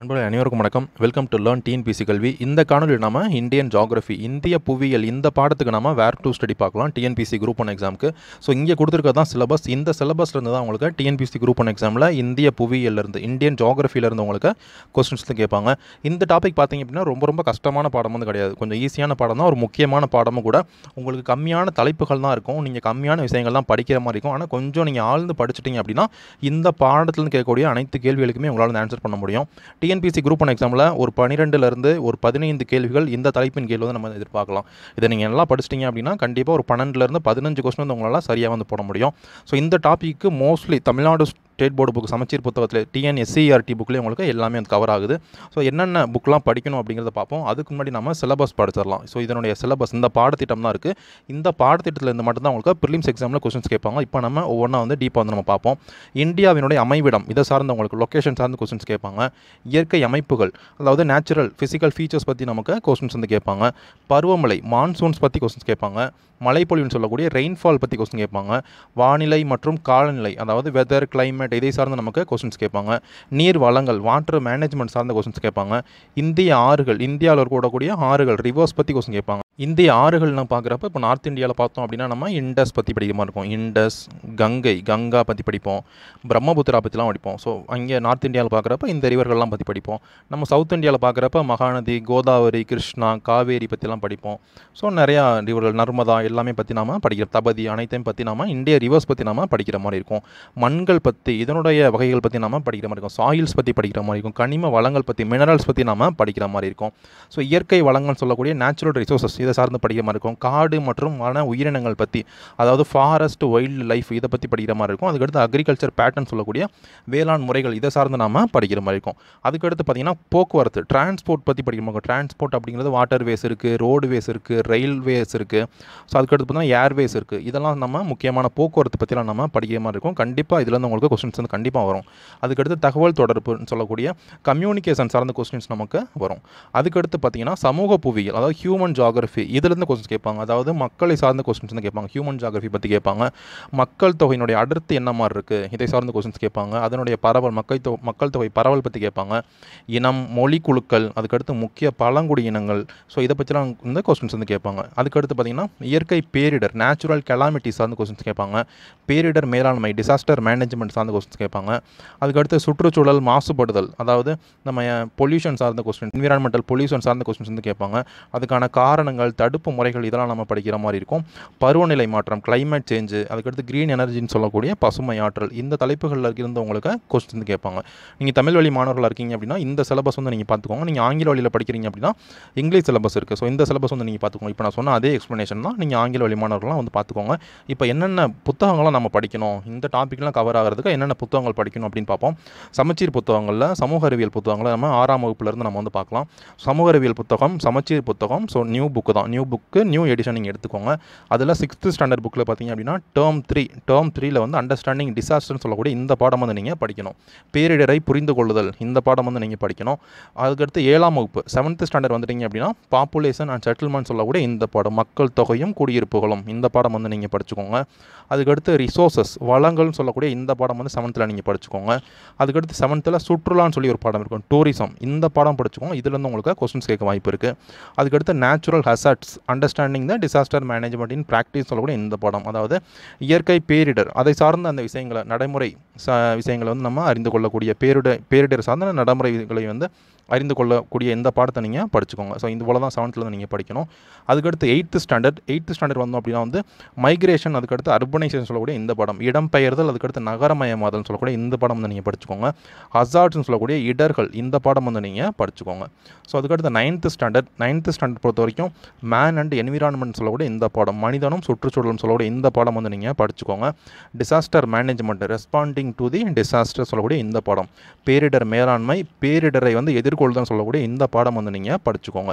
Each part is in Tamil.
நண்பர்களே அனைவருக்கும் வணக்கம் வெல்கம் டு லேர்ன் டிஎன்பிசி கல்வி இந்த காணொலியில் நாம இந்தியன் ஜாகிரஃபி இந்திய புவியியல் இந்த பாடத்துக்கு நாம வேர் டு ஸ்டடி பார்க்கலாம் டிஎன்பிசி குரூப் ஒன் எக்ஸாமுக்கு ஸோ இங்கே கொடுத்துருக்கிறது தான் சிலபஸ் இந்த சிலபஸ்ல இருந்து தான் உங்களுக்கு டிஎன்பிசி குரூப் ஒன் எக்ஸாமில் இந்திய புவியியல்ல இருந்து இந்தியன் ஜாகிரஃபியில இருந்து உங்களுக்கு கொஸ்டின்ஸ் கேட்பாங்க இந்த டாபிக் பார்த்தீங்க அப்படின்னா ரொம்ப ரொம்ப கஷ்டமான பாடம் வந்து கிடையாது கொஞ்சம் ஈஸியான பாடம் தான் ஒரு முக்கியமான பாடமும் கூட உங்களுக்கு கம்மியான தலைப்புகள் தான் இருக்கும் நீங்கள் கம்மியான விஷயங்கள் தான் படிக்கிற மாதிரி இருக்கும் ஆனால் கொஞ்சம் நீங்கள் ஆழ்ந்து படிச்சிட்டிங்க அப்படின்னா இந்த பாடத்துலேருந்து கேட்கக்கூடிய அனைத்து கேள்விகளுக்குமே உங்களால் ஆன்சர் பண்ண முடியும் டிஎன்பிசி குரூப் ஒன் எக்ஸாமில் ஒரு பன்னிரெண்டுலேருந்து ஒரு பதினைந்து கேள்விகள் இந்த தலைப்பின் கீழ் வந்து நம்ம எதிர்பார்க்கலாம் இதை நீங்கள் நல்லா படிச்சிட்டிங்க அப்படின்னா கண்டிப்பாக ஒரு பன்னெண்டுலேருந்து பதினஞ்சு கொஸ்டின் வந்து உங்களால் சரியாக வந்து போட முடியும் ஸோ இந்த topic mostly Tamil Nadu state board book சமச்சீர் புத்தகத்தில் டிஎன்எஸ்சிஆர்டி புக்லேயே உங்களுக்கு எல்லாமே வந்து கவர் ஆகுது ஸோ என்னென்ன புக்லாம் படிக்கணும் அப்படிங்கிறத பார்ப்போம் அதுக்கு முன்னாடி நம்ம சிலபஸ் படிச்சிடலாம் ஸோ இதனுடைய சிலபஸ் இந்த பாடத்திட்டம் தான் இருக்குது இந்த பாடத்திட்டத்தில் இருந்து மட்டும்தான் உங்களுக்கு ப்ரிலிம்ஸ் எக்ஸாமில் கொஸ்டின்ஸ் கேட்பாங்க இப்போ நம்ம ஒவ்வொன்றா வந்து டீப்பாக வந்து நம்ம பார்ப்போம் இந்தியாவினுடைய அமைவிடம் இதை சார்ந்த உங்களுக்கு லொக்கேஷன் சார்ந்த கொஸ்டின்ஸ் கேட்பாங்க இயற்கை அமைப்புகள் அதாவது நேச்சுரல் ஃபிசிக்கல் ஃபீச்சர்ஸ் பற்றி நமக்கு கொஸ்டின்ஸ் வந்து கேட்பாங்க பருவமழை மான்சூன்ஸ் பற்றி கொஸ்டின்ஸ் கேட்பாங்க மழைப்பொழிவுன்னு சொல்லக்கூடிய ரெயின்ஃபால் பற்றி கொஸ்டின் கேட்பாங்க வானிலை மற்றும் காலநிலை அதாவது வெதர் கிளைமேட் இதை சார்ந்து நமக்கு கொஸ்டின்ஸ் கேட்பாங்க நீர் வளங்கள் வாட்டர் மேனேஜ்மெண்ட் சார்ந்த கொஸ்டின்ஸ் கேட்பாங்க இந்திய ஆறுகள் இந்தியாவில் இருக்கக்கூடிய ஆறுகள் ரிவர்ஸ் பற்றி கொஸ்டின் கேட்பாங்க இந்திய ஆறுகள்னு பார்க்குறப்ப இப்போ நார்த் இந்தியாவில் பார்த்தோம் அப்படின்னா நம்ம இண்டஸ் பற்றி படிக்கிற மாதிரி இருக்கும் இண்டஸ் கங்கை கங்கா பற்றி படிப்போம் பிரம்மபுத்திரா பற்றிலாம் படிப்போம் ஸோ அங்கே நார்த் இந்தியாவில் பார்க்குறப்ப இந்த ரிவர்கள்லாம் பற்றி படிப்போம் நம்ம சவுத் இந்தியாவில் பார்க்குறப்ப மகாநதி கோதாவரி கிருஷ்ணா காவேரி பற்றிலாம் படிப்போம் ஸோ நிறையா ரிவர்கள் நர்மதா எல்லாமே பற்றி நாம படிக்கிற தபதி அனைத்தையும் பற்றி நாம இந்திய ரிவர்ஸ் பற்றி நாம படிக்கிற மாதிரி இருக்கும் மண்கள் பற்றி இதனுடைய வகைகள் பற்றி நாம படிக்கிற மாதிரி இருக்கும் சாயில்ஸ் பற்றி படிக்கிற மாதிரி இருக்கும் கனிம வளங்கள் பற்றி மினரல்ஸ் பற்றி நாம படிக்கிற மாதிரி இருக்கும் ஸோ இயற்கை வளங்கள் சொல்லக்கூடிய நேச்சுரல் ரிசோர்சஸ் இதை சார்ந்து படிக்கிற மாதிரி இருக்கும் காடு மற்றும் வன உயிரினங்கள் பற்றி அதாவது ஃபாரஸ்ட் வைல்டு லைஃப் இதை பற்றி படிக்கிற மாதிரி இருக்கும் அதுக்கடுத்து அக்ரிகல்ச்சர் பேட்டர்ன் சொல்லக்கூடிய வேளாண் முறைகள் இதை சார்ந்து நாம படிக்கிற மாதிரி இருக்கும் அதுக்கடுத்து பார்த்தீங்கன்னா போக்குவரத்து டிரான்ஸ்போர்ட் பற்றி படிக்கிற மாதிரி இருக்கும் டிரான்ஸ்போர்ட் அப்படிங்கிறது வாட்டர் வேஸ் இருக்குது ரோடு வேஸ் இருக்குது ரயில்வேஸ் இருக்குது ஸோ அதுக்கடுத்து பார்த்தீங்கன்னா ஏர்வேஸ் இருக்குது இதெல்லாம் நம்ம முக்கியமான போக்குவரத்து பற்றிலாம் நம்ம படிக்கிற மாதிரி இருக்கும் கண்டிப்பாக இதுலேருந்து உங்களுக்கு கொஸ்டின்ஸ் வந்து கண்டிப்பாக வரும் அதுக்கடுத்து தகவல் தொடர்புன்னு சொல்லக்கூடிய கம்யூனிகேஷன் சார்ந்த கொஸ்டின்ஸ் நமக்கு வரும் அதுக்கடுத்து பார்த்தீங்கன்னா சமூக புவியியல் அதாவது ஹியூமன் ஜாகிரஃபி இதுலேருந்து கொஸ்டின்ஸ் கேட்பாங்க அதாவது மக்களை சார்ந்த கொஸ்டின்ஸ் வந்து கேட்பாங்க ஹியூமன் ஜாகிரஃபி பற்றி கேட்பாங்க மக்கள் தொகையினுடைய அடர்த்தி என்ன மாதிரி இருக்குது இதை சார்ந்த கொஸ்டின்ஸ் கேட்பாங்க அதனுடைய பரவல் மக்கள் தொகை மக்கள் தொகை பரவல் பற்றி கேட்பாங்க இனம் மொழி குழுக்கள் அதுக்கடுத்து முக்கிய பழங்குடி இனங்கள் ஸோ இதை பற்றிலாம் வந்து கொஸ்டின்ஸ் வந்து கேட்பாங்க அதுக்கடுத்து பார்த்தீங்கன்னா இயற்கை பேரிடர் நேச்சுரல் கெலாமிட்டி சார்ந்த கொஸ்டின்ஸ் கேட்பாங்க பேரிடர் மேலாண்மை டிசாஸ்டர் மேனேஜ்மெண்ட் சார்ந்த கொஸ்டின்ஸ் கேட்பாங்க அதுக்கடுத்து சுற்றுச்சூழல் மாசுபடுதல் அதாவது நம்ம பொல்யூஷன் சார்ந்த கொஸ்டின் என்விரான்மெண்டல் பொல்யூஷன் சார்ந்த கொஸ்டின்ஸ் வந்து கேட்பாங்க அதுக்கான காரணங்கள் தடுப்பு முறைகள் இதெல்லாம் நம்ம படிக்கிற மாதிரி இருக்கும் பருவநிலை மாற்றம் கிளைமேட் சேஞ்சு அதுக்கடுத்து க்ரீன் எனர்ஜின்னு சொல்லக்கூடிய பசுமை ஆற்றல் இந்த தலைப்புகளில் இருந்து உங்களுக்கு கொஸ்டின் வந்து கேட்பாங்க நீங்கள் தமிழ் வழி மாணவர்களாக இருக்கீங்க அப்படின்னா இந்த சிலபஸ் வந்து நீங்கள் பார்த்துக்கோங்க நீங்கள் ஆங்கில வழியில் படிக்கிறீங்க அப்படின்னா இங்கிலீஷ் சிலபஸ் இருக்குது ஸோ இந்த சிலபஸ் வந்து நீங்கள் பார்த்துக்கோங்க இப்போ நான் சொன்ன அதே எக்ஸ்ப்ளனேஷன் தான் நீங்கள் ஆங்கில வழி மாணவர்கள்லாம் வந்து பார்த்துக்கோங்க இப்போ என்னென்ன புத்தகங்கள்லாம் நம்ம படிக்கணும் இந்த டாப்பிக்லாம் கவர் ஆகிறதுக்கு என்னென்ன புத்தகங்கள் படிக்கணும் அப்படின்னு பார்ப்போம் சமச்சீர் புத்தகங்களில் சமூக அறிவியல் புத்தகங்களை நம்ம ஆறாம் வகுப்புலேருந்து நம்ம வந்து பார்க்கலாம் சமூக அறிவியல் புத்தகம் சமச்சீர் புத்தகம் ஸோ நியூ புக்கு தான் நியூ புக்கு நியூ எடிஷன் நீங்கள் எடுத்துக்கோங்க அதில் சிக்ஸ்த்து ஸ்டாண்டர்ட் புக்கில் பார்த்தீங்க அப்படின்னா டேர்ம் த்ரீ டேர்ம் த்ரீல வந்து அண்டர்ஸ்டாண்டிங் டிசாஸ்டர்னு சொல்லக்கூடிய இந்த பாடம் வந்து நீங்கள் படிக்கணும் பேரிடரை புரிந்து கொள்ளுதல் இந்த பாடம் வந்து நீங்கள் படிக்கணும் அதுக்கடுத்து ஏழாம் வகுப்பு செவன்த்து ஸ்டாண்டர்ட் வந்துட்டீங்க அப்படின்னா பாப்புலேஷன் அண்ட் செட்டில்மெண்ட் சொல்லக்கூடிய இந்த பாடம் மக்கள் தொகையும் குடியிருப்புகளும் இந்த பாடம் வந்து நீங்கள் படிச்சுக்கோங்க அதுக்கடுத்து ரிசோர்சஸ் வளங்கள்னு சொல்லக்கூடிய இந்த பாடம் வந்து செவன்த்தில் நீங்கள் படிச்சுக்கோங்க அதுக்கடுத்து செவன்த்தில் சுற்றுலான்னு சொல்லி ஒரு பாடம் இருக்கும் டூரிசம் இந்த பாடம் படிச்சுக்கோங்க இதுலேருந்து உங்களுக்கு கொஸ்டின்ஸ் கேட்க வாய்ப்பு இருக்குது அதுக்கடுத்து natural hazards understanding the disaster management in practice சொல்லக்கூடிய இந்த பாடம் அதாவது இயற்கை பேரிடர் அதை சார்ந்த அந்த விஷயங்களை நடைமுறை ச விஷயங்களை வந்து நம்ம அறிந்து கொள்ளக்கூடிய பேரிடர் பேரிடர் சார்ந்த நடைமுறைகளை வந்து அறிந்து கொள்ளக்கூடிய இந்த பாடத்தை நீங்கள் படிச்சுக்கோங்க ஸோ இந்த போல தான் செவன்த்தில் நீங்கள் படிக்கணும் அதுக்கடுத்து எயித்து ஸ்டாண்டர்ட் எயித்து ஸ்டாண்டர்ட் வந்தோம் அப்படின்னா வந்து மைக்ரேஷன் அதுக்கடுத்து அர்பனைசேஷன் சொல்லக்கூடிய இந்த படம் இடம்பெயர்தல் அதுக்கடுத்து நகரமயமாதல் சொல்லக்கூடிய இந்த படம் வந்து நீங்கள் படிச்சுக்கோங்க ஹசார்ட்ஸ்னு சொல்லக்கூடிய இடர்கள் இந்த பாடம் வந்து நீங்கள் படிச்சுக்கோங்க ஸோ அதுக்கடுத்து நைன்த்து ஸ்டாண்டர்ட் நைன்த்து ஸ்டாண்டர்ட் பொறுத்த வரைக்கும் மேன் அண்ட் என்விரான்மெண்ட் சொல்லக்கூடிய இந்த பாடம் மனிதனும் சுற்றுச்சூழலும் சொல்லக்கூடிய இந்த பாடம் வந்து நீங்கள் படிச்சுக்கோங்க disaster management responding to the disaster சொல்லக்கூடிய இந்த பாடம் பேரிடர் மேலாண்மை பேரிடரை வந்து எதிர்கொள்ளுதல் சொல்லக்கூடிய இந்த பாடம் வந்து நீங்கள் படிச்சுக்கோங்க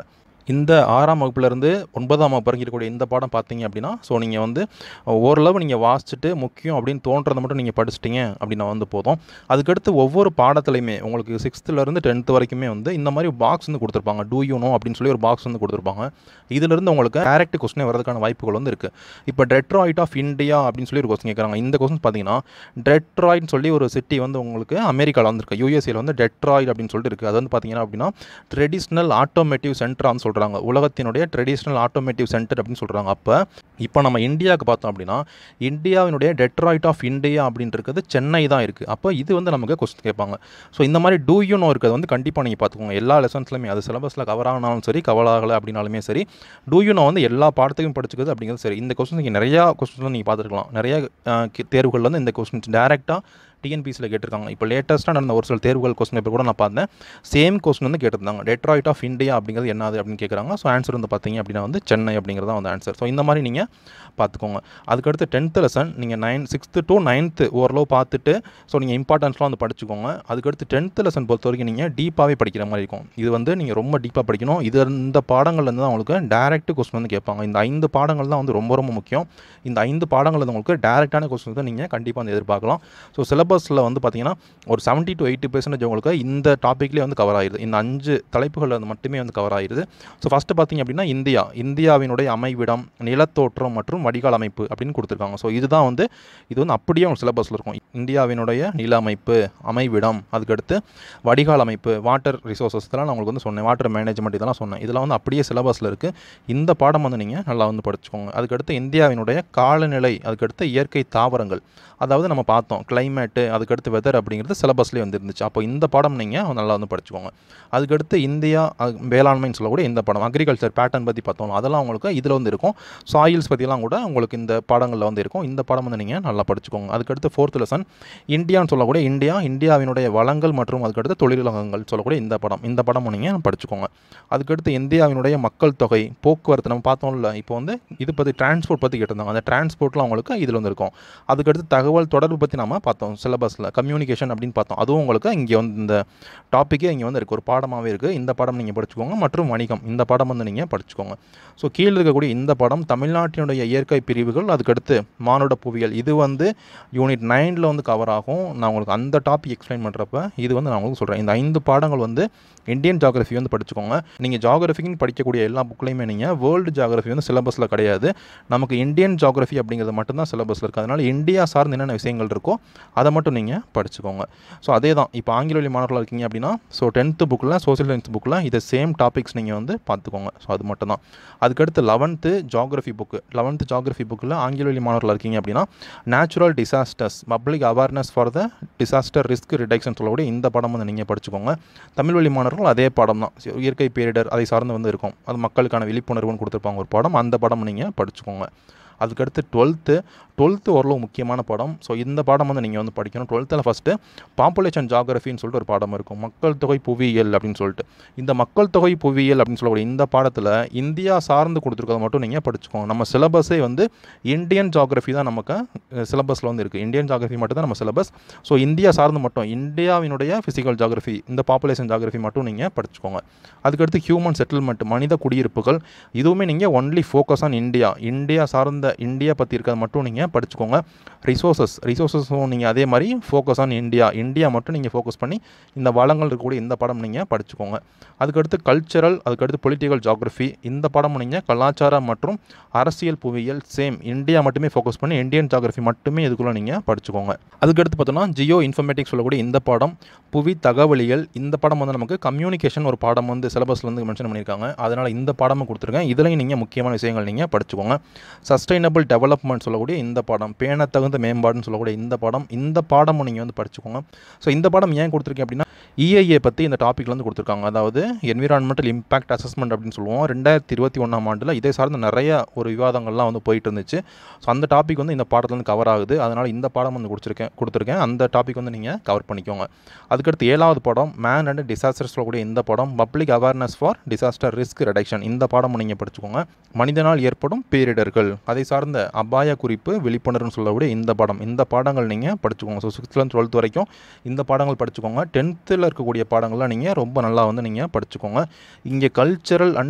இந்த ஆறாம் வகுப்புலேருந்து ஒன்பதாம் வகுப்பு வரைக்கும் இருக்கக்கூடிய இந்த பாடம் பார்த்தீங்க அப்படின்னா ஸோ நீங்கள் வந்து ஓரளவு நீங்கள் வாசிச்சுட்டு முக்கியம் அப்படின்னு தோன்றதை மட்டும் நீங்கள் படிச்சிட்டிங்க அப்படின்னா வந்து போதும் அதுக்கடுத்து ஒவ்வொரு பாடத்துலையுமே உங்களுக்கு சிக்ஸ்த்துலேருந்து டென்த்து வரைக்குமே வந்து இந்த மாதிரி பாக்ஸ் வந்து கொடுத்துருப்பாங்க டூ யூ நோ அப்படின்னு சொல்லி ஒரு பாக்ஸ் வந்து கொடுத்துருப்பாங்க இதிலிருந்து உங்களுக்கு டேரக்ட் கொஸ்டின் வரதுக்கான வாய்ப்புகள் வந்து இருக்குது இப்போ டெட்ராய்ட் ஆஃப் இந்தியா அப்படின்னு சொல்லி ஒரு கொஸ்டின் கேட்குறாங்க இந்த கொஸ்டின் பார்த்தீங்கன்னா டெட்ராய்ட்னு சொல்லி ஒரு சிட்டி வந்து உங்களுக்கு அமெரிக்காவில் வந்துருக்கு யூஎஸ்ஏல வந்து டெட்ராய்ட் அப்படின்னு சொல்லிட்டு இருக்குது அது வந்து பார்த்தீங்கன்னா அப்படின்னா ட்ரெடிஷ்னல் ஆட்டோமேட்டிவ் சென்டரான்னு சொல்கிறாங்க உலகத்தினுடைய ட்ரெடிஷ்னல் ஆட்டோமேட்டிவ் சென்டர் அப்படின்னு சொல்கிறாங்க அப்போ இப்போ நம்ம இந்தியாவுக்கு பார்த்தோம் அப்படின்னா இந்தியாவினுடைய டெட்ராய்ட் ஆஃப் இந்தியா அப்படின்னு இருக்கிறது சென்னை தான் இருக்குது அப்போ இது வந்து நமக்கு கொஸ்டின் கேட்பாங்க ஸோ இந்த மாதிரி டூ யூ நோ இருக்கிறது வந்து கண்டிப்பாக நீங்கள் பார்த்துக்கோங்க எல்லா லெசன்ஸ்லையுமே அது சிலபஸில் கவர் ஆனாலும் சரி கவர் ஆகலை அப்படின்னாலுமே சரி டூ யூ நோ வந்து எல்லா பாடத்துக்கும் படிச்சுக்கிறது அப்படிங்கிறது சரி இந்த கொஸ்டின் நீங்கள் நிறையா கொஸ்டின்ஸ் நீங்கள் பார்த்துருக்கலாம் நிறைய அஹ், கி- தேர்வுகள் வந்து இந்த கொஸ்டின்ஸ் டேரெக்டாக டிஎன்பிசியில் கேட்டிருக்காங்க இப்போ லேட்டஸ்ட்டாக நடந்த ஒரு சில தேர்வுகள் கொஸ்டின் பேப்பர் கூட நான் பார்த்தேன் சேம் கொஸ்டின் வந்து கேட்டிருந்தாங்க டெட்ராய்ட் ஆஃப் இந்தியா அப்படிங்கிறது என்னது அப்படின்னு கேட்குறாங்க ஸோ ஆன்சர் வந்து பார்த்தீங்க அப்படின்னா வந்து சென்னை அப்படிங்கிறது தான் வந்து ஆன்சர் ஸோ இந்த மாதிரி நீங்கள் பார்த்துக்கோங்க அதுக்கடுத்து டென்த்து லெசன் நீங்கள் நைன் சிக்ஸ்த்து டு நைன்த்து ஓரளவு பார்த்துட்டு ஸோ நீங்கள் இம்பார்ட்டன்ஸ்லாம் வந்து படிச்சுக்கோங்க அதுக்கடுத்து டென்த்து லெசன் பொறுத்த வரைக்கும் நீங்கள் டீப்பாகவே படிக்கிற மாதிரி இருக்கும் இது வந்து நீங்கள் ரொம்ப டீப்பாக படிக்கணும் இது இந்த பாடங்கள்லேருந்து தான் உங்களுக்கு டேரெக்ட் கொஸ்டின் வந்து கேட்பாங்க இந்த ஐந்து பாடங்கள் தான் வந்து ரொம்ப ரொம்ப முக்கியம் இந்த ஐந்து பாடங்கள் வந்து உங்களுக்கு டேரெக்டான கொஸ்டின் தான் நீங்கள் கண்டிப்பாக வந்து எதிர்பார்க்கலாம் ஸோ சிலபஸில் வந்து பார்த்தீங்கன்னா ஒரு 70 டு எயிட்டி பெர்சன்டேஜ் உங்களுக்கு இந்த டாப்பிக்லேயே வந்து கவர் ஆயிருது இந்த அஞ்சு தலைப்புகளில் வந்து மட்டுமே வந்து கவர் ஆயிருது ஸோ ஃபஸ்ட்டு பார்த்தீங்க அப்படின்னா இந்தியா இந்தியாவினுடைய அமைவிடம் நிலத்தோற்றம் மற்றும் வடிகால் அமைப்பு அப்படின்னு கொடுத்துருக்காங்க ஸோ இதுதான் வந்து இது வந்து அப்படியே உங்கள் சிலபஸில் இருக்கும் இந்தியாவினுடைய நில அமைப்பு அமைவிடம் அதுக்கடுத்து வடிகால் அமைப்பு வாட்டர் ரிசோர்ஸஸ் இதெல்லாம் நான் உங்களுக்கு வந்து சொன்னேன் வாட்டர் மேனேஜ்மெண்ட் இதெல்லாம் சொன்னேன் இதெல்லாம் வந்து அப்படியே சிலபஸில் இருக்குது இந்த பாடம் வந்து நீங்கள் நல்லா வந்து படிச்சுக்கோங்க அதுக்கடுத்து இந்தியாவினுடைய காலநிலை அதுக்கடுத்து இயற்கை தாவரங்கள் அதாவது நம்ம பார்த்தோம் கிளைமேட்டு அதுக்கடுத்து வெதர் அப்படிங்கிறது சிலபஸ்லேயே வந்து இருந்துச்சு அப்போ இந்த பாடம் நீங்கள் நல்லா வந்து படிச்சுக்கோங்க அதுக்கடுத்து இந்தியா அஹ், வேளாண்மைன்னு சொல்லக்கூடிய இந்த படம் அக்ரிகல்ச்சர் பேட்டர்ன் பற்றி பார்த்தோம் அதெல்லாம் உங்களுக்கு இதில் வந்து இருக்கும் சாயில்ஸ் பற்றிலாம் கூட உங்களுக்கு இந்த பாடங்களில் வந்து இருக்கும் இந்த பாடம் வந்து நீங்கள் நல்லா படிச்சுக்கோங்க அதுக்கடுத்து ஃபோர்த் லெசன் இந்தியான்னு சொல்லக்கூடிய இந்தியா இந்தியாவினுடைய வளங்கள் மற்றும் அதுக்கடுத்து தொழிலகங்கள் சொல்லக்கூடிய இந்த படம் இந்த படமும் நீங்கள் படிச்சுக்கோங்க அதுக்கடுத்து இந்தியாவினுடைய மக்கள் தொகை போக்குவரத்து நம்ம பார்த்தோம்ல இப்போ வந்து இது பற்றி டிரான்ஸ்போர்ட் பற்றி கேட்டிருந்தாங்க அந்த டிரான்ஸ்போர்ட்லாம் உங்களுக்கு இதில் வந்து இருக்கும் அதுக்கடுத்து தகவல் தொடர்பு பற்றி நம்ம பார்த்தோம் சிலபஸில் கம்யூனிகேஷன் அப்படின்னு பார்த்தோம் அதுவும் உங்களுக்கு இங்கே வந்து இந்த டாப்பிக்கே இங்கே வந்து இருக்குது ஒரு பாடமாகவே இருக்குது இந்த பாடம் நீங்கள் படிச்சுக்கோங்க மற்றும் வணிகம் இந்த பாடம் வந்து நீங்கள் படிச்சுக்கோங்க ஸோ கீழே இருக்கக்கூடிய இந்த படம் தமிழ்நாட்டினுடைய இயற்கை பிரிவுகள் அதுக்கடுத்து மானுட புவியியல் இது வந்து யூனிட் நைனில் வந்து கவர் ஆகும் நான் உங்களுக்கு அந்த டாபிக் எக்ஸ்பிளைன் பண்ணுறப்ப இது வந்து நான் உங்களுக்கு சொல்கிறேன் இந்த ஐந்து பாடங்கள் வந்து இந்தியன் ஜாகிரஃபி வந்து படிச்சுக்கோங்க நீங்கள் ஜாகிரஃபின்னு படிக்கக்கூடிய எல்லா புக்லையுமே நீங்கள் வேர்ல்டு ஜாகிரஃபி வந்து சிலபஸில் கிடையாது நமக்கு இந்தியன் ஜாகிரஃபி அப்படிங்கிறது மட்டும்தான் சிலபஸில் இருக்குது அதனால் இந்தியா சார்ந்து என்னென்ன விஷயங்கள் இருக்கோ அதை மட்டும் நீங்கள் படிச்சுக்கோங்க ஸோ அதே தான் இப்போ ஆங்கில வழி மாணவர்களாக இருக்கீங்க அப்படின்னா ஸோ டென்த்து புக்கில் சோஷியல் சயின்ஸ் புக்கில் இதை சேம் டாபிக்ஸ் நீங்கள் வந்து பார்த்துக்கோங்க ஸோ அது மட்டும் தான் அதுக்கடுத்து eleventh geography book eleventh geography புக்கில் ஆங்கில வழி மாணவர்களாக இருக்கீங்க அப்படின்னா natural disasters public awareness for the disaster risk reduction சொல்லக்கூடிய இந்த படம் வந்து நீங்கள் படிச்சுக்கோங்க தமிழ் வழி மாணவர்கள் அதே படம் தான் இயற்கை பேரிடர் அதை சார்ந்து வந்து இருக்கும் அது மக்களுக்கான விழிப்புணர்வுன்னு கொடுத்துருப்பாங்க ஒரு படம் அந்த படம் நீங்கள் படிச்சுக்கோங்க அதுக்கடுத்து டுவெல்த்து டுவெல்த்து ஓரளவு முக்கியமான பாடம் ஸோ இந்த பாடம் வந்து நீங்கள் வந்து படிக்கணும் டுவெல்த்தில் ஃபஸ்ட்டு பாப்புலேஷன் ஜாகிரஃபின்னு சொல்லிட்டு ஒரு பாடம் இருக்கும் மக்கள் தொகை புவியியல் அப்படின்னு சொல்லிட்டு இந்த மக்கள் தொகை புவியியல் அப்படின்னு சொல்லக்கூடிய இந்த பாடத்தில் இந்தியா சார்ந்து கொடுத்துருக்கதை மட்டும் நீங்கள் படிச்சுக்கோங்க நம்ம சிலபஸே வந்து இந்தியன் ஜாகிரஃபி தான் நமக்கு சிலபஸில் வந்து இருக்குது இந்தியன் ஜாகிரஃபி மட்டும் தான் நம்ம சிலபஸ் ஸோ இந்தியா சார்ந்து மட்டும் இந்தியாவினுடைய ஃபிசிக்கல் ஜாகிரஃபி இந்த பாப்புலேஷன் ஜாகிரஃபி மட்டும் நீங்கள் படிச்சுக்கோங்க அதுக்கடுத்து ஹியூமன் செட்டில்மெண்ட் மனித குடியிருப்புகள் இதுவுமே நீங்கள் only focus on India India சார்ந்த இந்தியா பற்றி இருக்கிறது மட்டும் நீங்கள் படிச்சுக்கோங்க ரிசோர்ஸஸ் ரிசோர்ஸஸும் நீங்கள் அதே மாதிரி ஃபோக்கஸ் ஆன் இந்தியா இந்தியா மட்டும் நீங்கள் ஃபோக்கஸ் பண்ணி இந்த வளங்கள் இருக்கக்கூடிய இந்த படம் நீங்கள் படிச்சுக்கோங்க அதுக்கடுத்து கல்ச்சரல் அதுக்கடுத்து பொலிட்டிக்கல் ஜாகிரஃபி இந்த படம் நீங்கள் கலாச்சாரம் மற்றும் அரசியல் புவியியல் சேம் இந்தியா மட்டுமே ஃபோக்கஸ் பண்ணி இந்தியன் ஜாகிரஃபி மட்டுமே இதுக்குள்ளே நீங்கள் படிச்சுக்கோங்க அதுக்கடுத்து பார்த்தோன்னா ஜியோ இன்ஃபர்மேட்டிக்ஸ் சொல்லக்கூடிய இந்த பாடம் புவி தகவலியல் இந்த படம் வந்து நமக்கு கம்யூனிகேஷன் ஒரு பாடம் வந்து சிலபஸில் வந்து மென்ஷன் பண்ணியிருக்காங்க அதனால் இந்த பாடமும் கொடுத்துருக்கேன் இதுலையும் நீங்கள் முக்கியமான விஷயங்கள் நீங்கள் படிச்சுக்கோங்க சஸ்டைனபிள் டெவலப்மெண்ட் சொல்லக்கூடிய இந்த பாடம் பேணத்தகுந்த மேம்பாடுன்னு சொல்லக்கூடிய இந்த பாடம் இந்த பாடமும் நீங்கள் வந்து படிச்சுக்கோங்க ஸோ இந்த பாடம் ஏன் கொடுத்துருக்கேன் அப்படின்னா இஐஏ பற்றி இந்த டாப்பிக்ல வந்து கொடுத்துருக்காங்க அதாவது என்விரான்மெண்டல் இம்பாக்ட் அசஸ்மெண்ட் அப்படின்னு சொல்லுவோம் ரெண்டாயிரத்தி இருபத்தி ஒன்றாம் ஆண்டில் இதே சார்ந்த நிறைய ஒரு விவாதங்கள்லாம் வந்து போயிட்டு இருந்துச்சு ஸோ அந்த டாபிக் வந்து இந்த பாடத்தில் வந்து கவர் ஆகுது அதனால் இந்த பாடம் வந்து கொடுத்துருக்கேன் கொடுத்துருக்கேன் அந்த டாபிக் வந்து நீங்கள் கவர் பண்ணிக்கோங்க அதுக்கடுத்து ஏழாவது படம் மேன் அண்ட் டிசாஸ்டர் சொல்லக்கூடிய இந்த படம் public awareness for disaster risk reduction இந்த பாடம் நீங்கள் படிச்சுக்கோங்க மனிதனால் ஏற்படும் பேரிடர்கள் அதை சார்ந்த அபாய குறிப்பு விழிப்புணர்வுன்னு சொல்லக்கூடிய இந்த பாடம் இந்த பாடங்கள் நீங்கள் படிச்சுக்கோங்க ஸோ சிக்ஸ்த்லேருந்து டுவெல்த் வரைக்கும் இந்த பாடங்கள் படிச்சுக்கோங்க டென்த்தில் இருக்கக்கூடிய பாடங்கள்லாம் நீங்கள் ரொம்ப நல்லா வந்து நீங்கள் படிச்சுக்கோங்க இங்கே கல்ச்சரல் அண்டு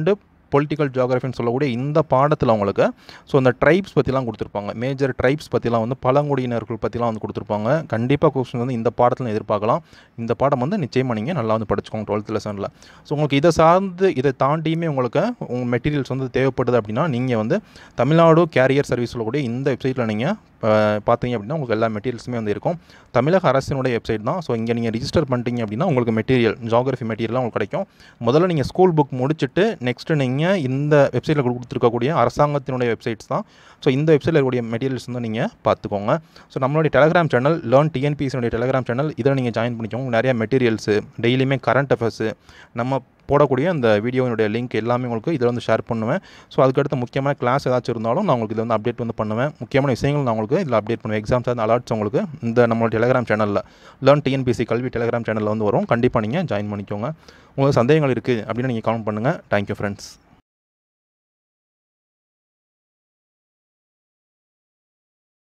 பொலிட்டிக்கல் ஜியாகிரபின்னு சொல்லக்கூடிய இந்த பாடத்தில் உங்களுக்கு ஸோ இந்த ட்ரைப்ஸ் பற்றிலாம் கொடுத்துருப்பாங்க மேஜர் ட்ரைப்ஸ் பற்றிலாம் வந்து பழங்குடியினர்கள் பற்றிலாம் வந்து கொடுத்துருப்பாங்க கண்டிப்பாக கொஸ்டின் வந்து இந்த பாடத்தில் எதிர்பார்க்கலாம் இந்த பாடம் வந்து நிச்சயமாக நீங்கள் நல்லா வந்து படிச்சுக்கோங்க டுவெல்த் லெசனில் ஸோ உங்களுக்கு இதை சார்ந்து இதை தாண்டியுமே உங்களுக்கு உங்கள் மெட்டீரியல்ஸ் வந்து தேவைப்படுது அப்படின்னா நீங்கள் வந்து தமிழ்நாடு கேரியர் சர்வீஸ் சொல்லக்கூடிய இந்த வெப்சைட்டில் நீங்கள் பார்த்தீங்க அப்படின்னா உங்களுக்கு எல்லா மெட்டீரியல்ஸுமே வந்து இருக்கும் தமிழக அரசினுடைய வெப்சைட் தான் ஸோ இங்கே நீங்கள் ரிஜிஸ்டர் பண்ணிட்டீங்க அப்படின்னா உங்களுக்கு மெட்டீரியல் ஜாகிரஃபி மெட்டீரியல்லாம் உங்களுக்கு கிடைக்கும் முதல்ல நீங்கள் ஸ்கூல் புக் முடிச்சுட்டு நெக்ஸ்ட்டு நீங்கள் இந்த வெப்சைட்டில் கொடுத்துருக்கக்கூடிய அரசாங்கத்தினுடைய வெப்சைட்ஸ் தான் ஸோ இந்த வெப்சைட்டில் இருக்கக்கூடிய மெட்டீரியல்ஸ் வந்து நீங்கள் பார்த்துக்கோங்க ஸோ நம்மளுடைய டெலகிராம் சேனல் லேர்ன் டிஎன்பிஎஸ்னுடைய டெலகிராம் சேனல் இதில் நீங்கள் ஜாயின் பண்ணிக்கோங்க நிறைய மெட்டீரியல்ஸு டெய்லியுமே கரண்ட் அஃபேர்ஸு நம்ம போடக்கூடிய அந்த வீடியோனுடைய லிங்க் எல்லாமே உங்களுக்கு இதில் வந்து ஷேர் பண்ணுவேன் ஸோ அதுக்கடுத்து முக்கியமான கிளாஸ் ஏதாச்சும் இருந்தாலும் நான் உங்களுக்கு இதில் வந்து அப்டேட் வந்து பண்ணுவேன் முக்கியமான விஷயங்கள் நான் உங்களுக்கு இதில் அப்டேட் பண்ணுவேன் எக்ஸாம்ஸ் அந்த அலர்ட்ஸ் உங்களுக்கு இந்த நம்மளோட டெலகிராம் சேனலில் லேர்ன் டிஎன்பிசி கல்வி டெலகிராம் சேனலில் வந்து வரும் கண்டிப்பாக நீங்கள் ஜாயின் பண்ணிக்கோங்க உங்களுக்கு சந்தேகங்கள் இருக்குது அப்படின்னு நீங்கள் கமெண்ட் பண்ணுங்கள் தேங்க்யூ ஃப்ரெண்ட்ஸ்